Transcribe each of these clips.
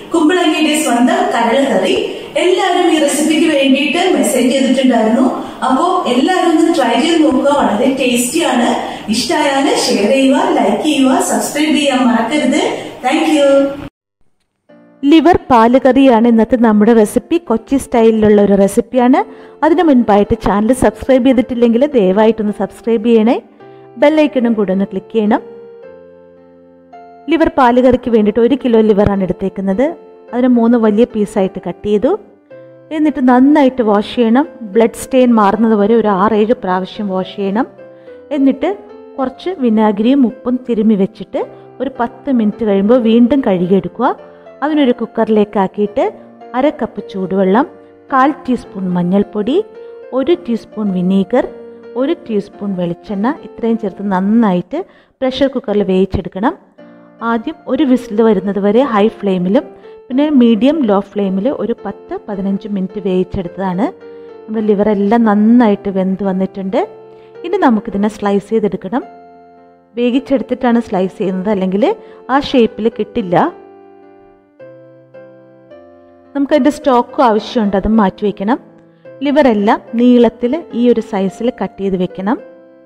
കുമ്പളങ്ങിയുടെ സ്വന്തം കരൾ കറി എല്ലാവരും ഈ റെസിപ്പിക്ക് വേണ്ടിയിട്ട് മെസ്സേജ് ചെയ്തിട്ടുണ്ടായിരുന്നു അപ്പോ എല്ലാവരും ഒന്ന് ട്രൈ ചെയ്ത് നോക്കുക വളരെ ടേസ്റ്റിയാണ് ഇഷ്ടമായാൽ ഷെയർ ചെയ്യുക ലൈക്ക് ചെയ്യുക സബ്സ്ക്രൈബ് ചെയ്യാൻ മറക്കരുത് താങ്ക് യു ലിവർ പാല് കറിയാണ് ഇന്നത്തെ നമ്മുടെ റെസിപ്പി കൊച്ചി സ്റ്റൈലിലുള്ള ഒരു റെസിപ്പിയാണ് അതിനു മുൻപായിട്ട് ചാനൽ സബ്സ്ക്രൈബ് ചെയ്തിട്ടില്ലെങ്കിൽ ദയവായിട്ടൊന്ന് സബ്സ്ക്രൈബ് ചെയ്യണേ ബെല്ലൈക്കണും കൂടെ ഒന്ന് ക്ലിക്ക് ചെയ്യണം ലിവർ പാല് കറിക്ക് വേണ്ടിയിട്ട് ഒരു കിലോ ലിവറാണ് എടുത്തേക്കുന്നത് അതിന് മൂന്ന് വലിയ പീസായിട്ട് കട്ട് ചെയ്തു എന്നിട്ട് നന്നായിട്ട് വാഷ് ചെയ്യണം ബ്ലഡ് സ്റ്റെയിൻ മാറുന്നത് വരെ ഒരു ആറേഴ് പ്രാവശ്യം വാഷ് ചെയ്യണം എന്നിട്ട് കുറച്ച് വിനാഗിരിയും ഉപ്പും തിരുമ്മി വെച്ചിട്ട് ഒരു പത്ത് മിനിറ്റ് കഴിയുമ്പോൾ വീണ്ടും കഴുകിയെടുക്കുക അതിനൊരു കുക്കറിലേക്ക് ആക്കിയിട്ട് അര കപ്പ് ചൂടുവെള്ളം കാൽ ടീസ്പൂൺ മഞ്ഞൾപ്പൊടി ഒരു ടീസ്പൂൺ വിനീഗർ ഒരു ടീസ്പൂൺ വെളിച്ചെണ്ണ ഇത്രയും ചേർത്ത് നന്നായിട്ട് പ്രഷർ കുക്കറിൽ വേവിച്ചെടുക്കണം ആദ്യം ഒരു വിസിൽ വരുന്നത് വരെ ഹൈ ഫ്ലെയിമിലും പിന്നെ മീഡിയം ലോ ഫ്ലെയിമിൽ ഒരു പത്ത് പതിനഞ്ച് മിനിറ്റ് വേവിച്ചെടുത്തതാണ് നമ്മുടെ ലിവറെല്ലാം നന്നായിട്ട് വെന്ത് വന്നിട്ടുണ്ട് ഇനി നമുക്കിതിനെ സ്ലൈസ് ചെയ്തെടുക്കണം വേവിച്ചെടുത്തിട്ടാണ് സ്ലൈസ് ചെയ്യുന്നത് അല്ലെങ്കിൽ ആ ഷേപ്പിൽ കിട്ടില്ല നമുക്കതിൻ്റെ സ്റ്റോക്കും ആവശ്യമുണ്ട് അതും മാറ്റി വയ്ക്കണം ലിവറെല്ലാം നീളത്തിൽ ഈ ഒരു സൈസിൽ കട്ട് ചെയ്ത് വെക്കണം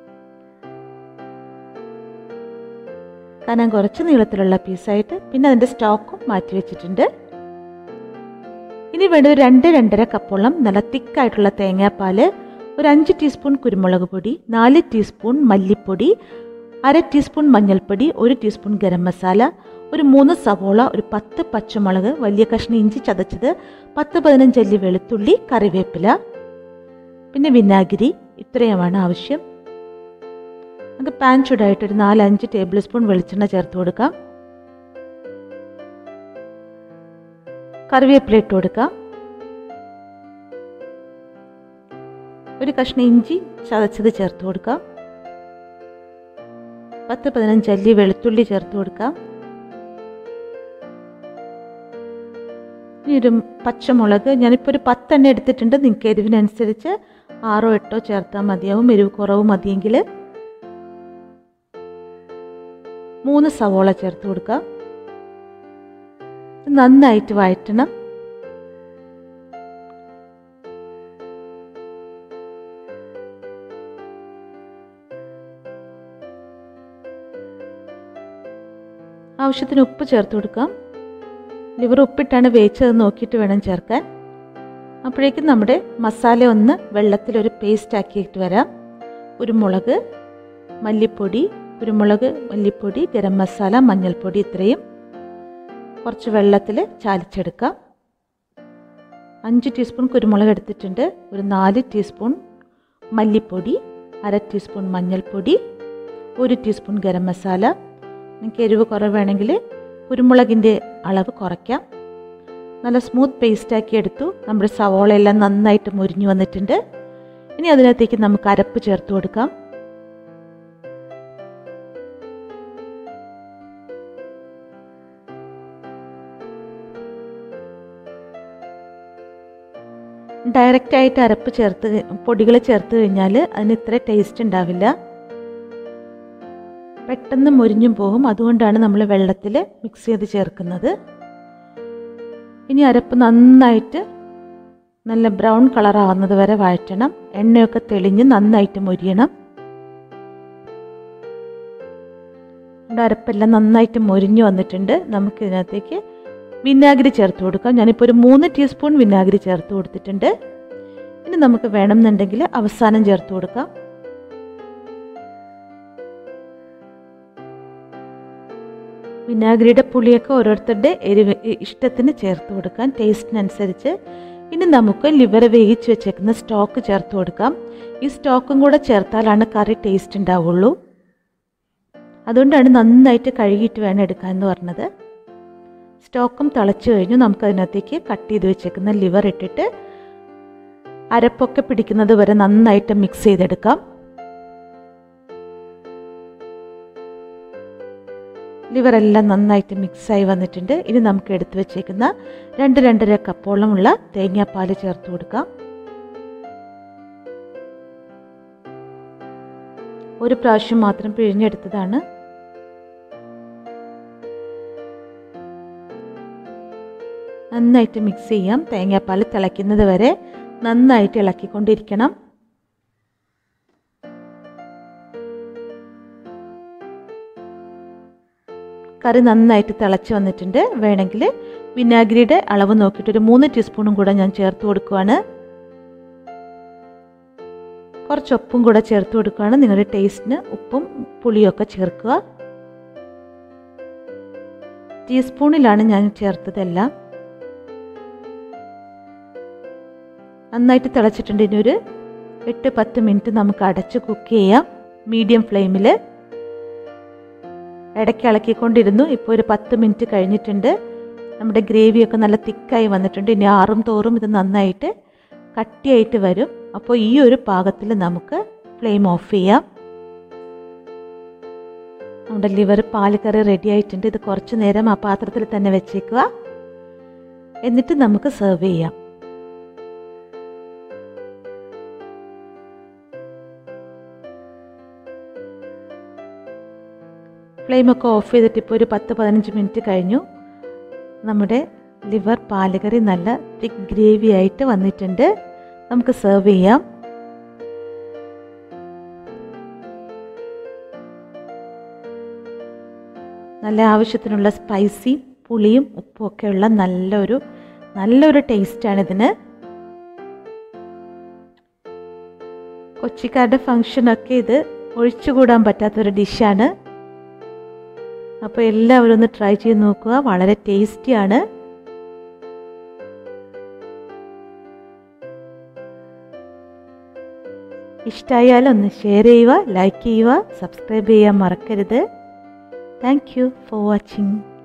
കനം കുറച്ച് നീളത്തിലുള്ള പീസായിട്ട് പിന്നെ അതിൻ്റെ സ്റ്റോക്കും മാറ്റി വെച്ചിട്ടുണ്ട് ഇനി വേണ്ട ഒരു രണ്ട് രണ്ടര കപ്പോളം നല്ല തിക്കായിട്ടുള്ള തേങ്ങാപ്പാൽ ഒരു അഞ്ച് ടീസ്പൂൺ കുരുമുളക് പൊടി നാല് ടീസ്പൂൺ മല്ലിപ്പൊടി അര ടീസ്പൂൺ മഞ്ഞൾപ്പൊടി ഒരു ടീസ്പൂൺ ഗരം മസാല ഒരു മൂന്ന് സവോള ഒരു പത്ത് പച്ചമുളക് വലിയ കഷ്ണം ഇഞ്ചി ചതച്ചത് പത്ത് പതിനഞ്ച് അല്ലി വെളുത്തുള്ളി കറിവേപ്പില പിന്നെ വിനാഗിരി ഇത്രയുമാണ് ആവശ്യം നമുക്ക് പാൻ ചൂടായിട്ട് ഒരു നാലഞ്ച് ടേബിൾ സ്പൂൺ വെളിച്ചെണ്ണ ചേർത്ത് കൊടുക്കാം കറിവേപ്പില ഇട്ട് കൊടുക്കാം ഒരു കഷ്ണം ഇഞ്ചി ചതച്ചത് ചേർത്ത് കൊടുക്കാം പത്ത് പതിനഞ്ച് അല്ലി വെളുത്തുള്ളി ചേർത്ത് കൊടുക്കാം ഇനി ഒരു പച്ചമുളക് ഞാനിപ്പോൾ ഒരു പത്തെണ്ണ എടുത്തിട്ടുണ്ട് നിങ്ങൾക്ക് എരിവിനനുസരിച്ച് ആറോ എട്ടോ ചേർത്താൽ മതിയാവും എരിവ് കുറവ് മതിയെങ്കിൽ മൂന്ന് സവോള ചേർത്ത് കൊടുക്കാം നന്നായിട്ട് വഴറ്റണം ആവശ്യത്തിന് ഉപ്പ് ചേർത്ത് കൊടുക്കാം ലിവർ ഉപ്പിട്ടാണ് വേവിച്ചത് നോക്കിയിട്ട് വേണം ചേർക്കാൻ അപ്പോഴേക്കും നമ്മുടെ മസാല ഒന്ന് വെള്ളത്തിലൊരു പേസ്റ്റ് ആക്കിയിട്ട് വരാം കുരുമുളക് മല്ലിപ്പൊടി കുരുമുളക് മല്ലിപ്പൊടി ഗരം മസാല മഞ്ഞൾപ്പൊടി ഇത്രയും കുറച്ച് വെള്ളത്തിൽ ചാലിച്ചെടുക്കാം അഞ്ച് ടീസ്പൂൺ കുരുമുളക് എടുത്തിട്ടുണ്ട് ഒരു നാല് ടീസ്പൂൺ മല്ലിപ്പൊടി അര ടീസ്പൂൺ മഞ്ഞൾപ്പൊടി ഒരു ടീസ്പൂൺ ഗരം മസാല നിങ്ങൾക്ക് എരിവ് കുറവ് വേണമെങ്കിൽ കുരുമുളകിൻ്റെ അളവ് കുറയ്ക്കാം നല്ല സ്മൂത്ത് പേസ്റ്റാക്കി എടുത്തു നമ്മുടെ സവോള എല്ലാം നന്നായിട്ട് മുരിഞ്ഞു വന്നിട്ടുണ്ട് ഇനി അതിനകത്തേക്ക് നമുക്ക് അരപ്പ് ചേർത്ത് കൊടുക്കാം ഡയറക്റ്റ് ആയിട്ട് അരപ്പ് ചേർത്ത് പൊടികൾ ചേർത്ത് കഴിഞ്ഞാൽ അതിന് ഇത്ര ടേസ്റ്റ് ഉണ്ടാവില്ല പെട്ടെന്ന് മുരിഞ്ഞും പോകും അതുകൊണ്ടാണ് നമ്മൾ വെള്ളത്തിൽ മിക്സ് ചെയ്ത് ചേർക്കുന്നത് ഇനി അരപ്പ് നന്നായിട്ട് നല്ല ബ്രൗൺ കളർ ആവുന്നത് വരെ വഴറ്റണം എണ്ണയൊക്കെ തെളിഞ്ഞ് നന്നായിട്ട് മൊരിയണം നമ്മുടെ അരപ്പെല്ലാം നന്നായിട്ട് മൊരിഞ്ഞു വന്നിട്ടുണ്ട് നമുക്ക് ഇതിനകത്തേക്ക് വിനാഗിരി ചേർത്ത് കൊടുക്കാം ഞാനിപ്പോൾ ഒരു മൂന്ന് ടീസ്പൂൺ വിനാഗിരി ചേർത്ത് കൊടുത്തിട്ടുണ്ട് ഇനി നമുക്ക് വേണമെന്നുണ്ടെങ്കിൽ അവസാനം ചേർത്ത് കൊടുക്കാം വിനാഗിരിയുടെ പുളിയൊക്കെ ഓരോരുത്തരുടെ എരിവ് ഇഷ്ടത്തിന് ചേർത്ത് കൊടുക്കാം ടേസ്റ്റിനനുസരിച്ച് ഇനി നമുക്ക് ലിവർ വേവിച്ച് വെച്ചേക്കുന്ന സ്റ്റോക്ക് ചേർത്ത് കൊടുക്കാം ഈ സ്റ്റോക്കും കൂടെ ചേർത്താലാണ് കറി ടേസ്റ്റ് ഉണ്ടാവുള്ളൂ അതുകൊണ്ടാണ് നന്നായിട്ട് കഴുകിയിട്ട് വേണം എടുക്കാൻ എന്ന് പറഞ്ഞത് സ്റ്റോക്കും തിളച്ച് കഴിഞ്ഞു നമുക്ക് അതിനകത്തേക്ക് കട്ട് ചെയ്ത് വെച്ചേക്കുന്ന ലിവർ ഇട്ടിട്ട് അരപ്പൊക്കെ പിടിക്കുന്നത് വരെ നന്നായിട്ട് മിക്സ് ചെയ്തെടുക്കാം ലിവറെല്ലാം നന്നായിട്ട് മിക്സായി വന്നിട്ടുണ്ട് ഇനി നമുക്ക് എടുത്തു വെച്ചേക്കുന്ന രണ്ട് രണ്ടര കപ്പോളമുള്ള തേങ്ങാപ്പാൽ ചേർത്ത് കൊടുക്കാം ഒരു പ്രാവശ്യം മാത്രം പിഴിഞ്ഞെടുത്തതാണ് നന്നായിട്ട് മിക്സ് ചെയ്യാം തേങ്ങാപ്പാൽ തിളയ്ക്കുന്നത് വരെ നന്നായിട്ട് ഇളക്കിക്കൊണ്ടിരിക്കണം കറി നന്നായിട്ട് തിളച്ച് വന്നിട്ടുണ്ട് വേണമെങ്കിൽ വിനാഗിരിയുടെ അളവ് നോക്കിയിട്ട് ഒരു മൂന്ന് ടീസ്പൂണും കൂടെ ഞാൻ ചേർത്ത് കൊടുക്കുവാണ് കുറച്ച് ഉപ്പും കൂടെ ചേർത്ത് കൊടുക്കുകയാണ് നിങ്ങളുടെ ടേസ്റ്റിന് ഉപ്പും പുളിയൊക്കെ ചേർക്കുക ടീസ്പൂണിലാണ് ഞാൻ ചേർത്തതെല്ലാം നന്നായിട്ട് തിളച്ചിട്ടുണ്ട് ഇനി ഒരു എട്ട് പത്ത് മിനിറ്റ് നമുക്ക് അടച്ച് കുക്ക് ചെയ്യാം മീഡിയം ഫ്ലെയിമിൽ ഇടയ്ക്ക് ഇളക്കിക്കൊണ്ടിരുന്നു ഇപ്പോൾ ഒരു പത്ത് മിനിറ്റ് കഴിഞ്ഞിട്ടുണ്ട് നമ്മുടെ ഗ്രേവിയൊക്കെ നല്ല തിക്കായി വന്നിട്ടുണ്ട് ഇനി ആറും തോറും ഇത് നന്നായിട്ട് കട്ടിയായിട്ട് വരും അപ്പോൾ ഈ ഒരു പാകത്തിൽ നമുക്ക് ഫ്ലെയിം ഓഫ് ചെയ്യാം നമ്മുടെ ലിവർ പാൽക്കറി റെഡി ആയിട്ടുണ്ട് ഇത് കുറച്ച് നേരം ആ പാത്രത്തിൽ തന്നെ വെച്ചേക്കുക എന്നിട്ട് നമുക്ക് സെർവ് ചെയ്യാം ഫ്ലെയിമൊക്കെ ഓഫ് ചെയ്തിട്ട് ഇപ്പോൾ ഒരു പത്ത് പതിനഞ്ച് മിനിറ്റ് കഴിഞ്ഞു നമ്മുടെ ലിവർ പാലുകറി നല്ല തിക്ക് ഗ്രേവി ആയിട്ട് വന്നിട്ടുണ്ട് നമുക്ക് സെർവ് ചെയ്യാം നല്ല ആവശ്യത്തിനുള്ള സ്പൈസി പുളിയും ഉപ്പും ഒക്കെ ഉള്ള നല്ലൊരു നല്ലൊരു ടേസ്റ്റാണ് ഇതിന് കൊച്ചിക്കാരുടെ ഫങ്ഷനൊക്കെ ഇത് ഒഴിച്ചുകൂടാൻ പറ്റാത്തൊരു ഡിഷാണ് അപ്പോൾ എല്ലാവരും ഒന്ന് ട്രൈ ചെയ്ത് നോക്കുക വളരെ ടേസ്റ്റിയാണ് ഇഷ്ടമായാൽ ഒന്ന് ഷെയർ ചെയ്യുക ലൈക്ക് ചെയ്യുക സബ്സ്ക്രൈബ് ചെയ്യാൻ മറക്കരുത് താങ്ക് യു ഫോർ വാച്ചിങ്